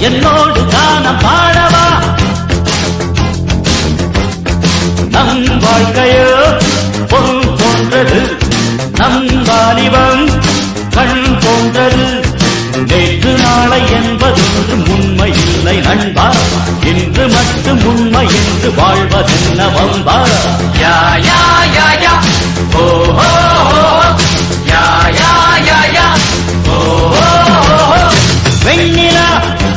என்னோடு காணம் பாடவா நம் வாழ்க்கையோ பொன் போன்றது நம் வாலிபம் கண் போன்றது நேற்று நாளை என்பது உண்மை இல்லை நண்பா இன்று மட்டும் உண்மை என்று வாழ்வதென்ன வம்பா யா யா யா யா ஓ ஓ ஓ. யா யா யா யா ஓ ஓ ஓ. வெண்ணிலா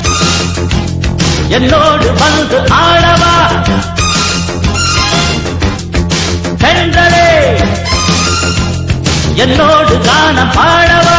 என்னோடு வந்து ஆடவா சென்றலே என்னோடு காண பாடவா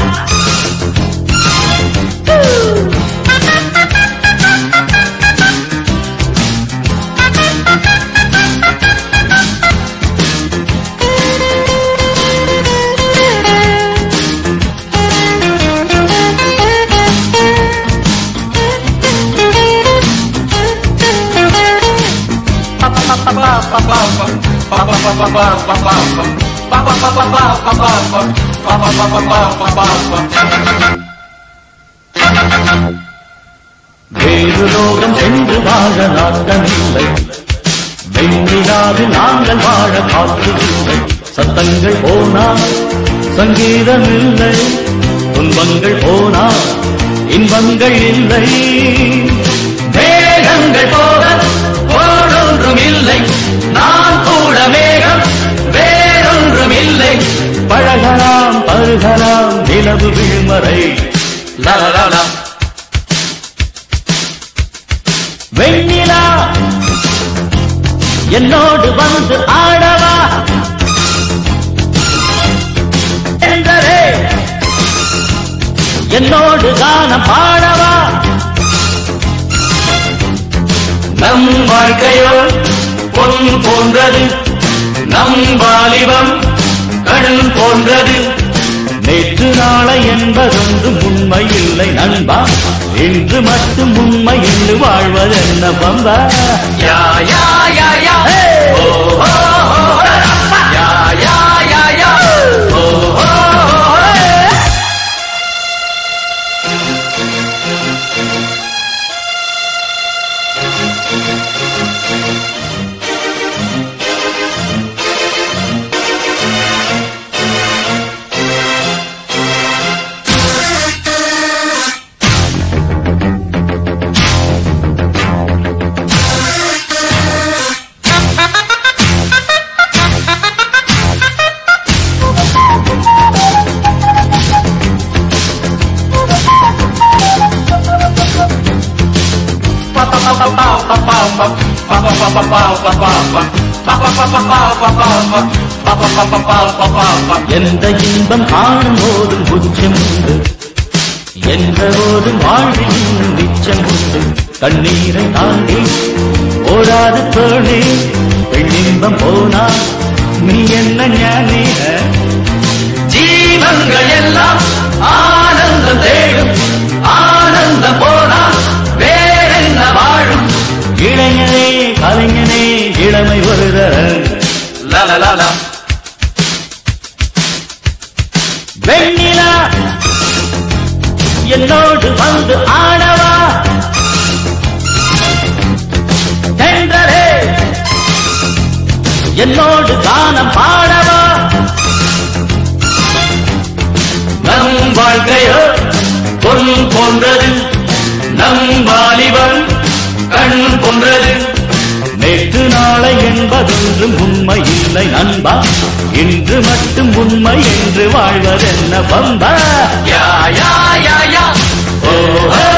வேறு லோகம் சென்று வாழ நாட்டமில்லை வெண்ணிலாவில் நாங்கள் வாழ காத்திருந்தோம் சத்தங்கள் போனா சங்கீதம் இல்லை துன்பங்கள் போனா இன்பங்கள் இல்லை மேகங்கள் போக ஓடொன்றும் இல்லை நான் கூட மேகம் வேறொன்றும் இல்லை பழகலாம் பருகலாம் நிலவு விழுமறை லலலலா வெண்ணிலா என்னோடு வந்து ஆடவா என்றரே என்னோடு கானம் பாடவா நம் வாழ்க்கையோ பொன் போன்றது நம் வாலிபம் கண் போன்றது நேற்று நாளை என்பதொன்று உண்மை இல்லை நண்பா இன்று மட்டும் உண்மை என்று வாழ்வதென்ன பம்பா யா யா யா யா ஓ ஓ ஓ யா யா யா யா ஓ ஓ ஓ எந்த இன்பம் காணும் போதும் உச்சம் உண்டு எந்த போதும் வாழ்வில் நிச்சம் உண்டு கண்ணீரை தாண்டி ஓடாது தோழி பெண்ணின்பம் போனா நீ என்ன ஞானி ஜீவங்கள் எல்லாம் ஆனந்தம் தேடும் ஆனந்தம் போனா வேறென்ன வாழும் இளைஞனே கலைஞனே இளமை வருத லலலலா வெண்ணிலா என்னோடு வந்து ஆடவா தென்றலே என்னோடு கானம் பாடவா நம் வாழ்க்கையோ பொன் போன்றது நம் வாலிபன் கண் போன்றது நேற்று நாளை என்பதொன்றும் உண்மை இல்லை நண்பா இன்று மட்டும் உண்மை என்று வாழ்வதென்ன பம்பா யா யா யா யா ஓ ஓ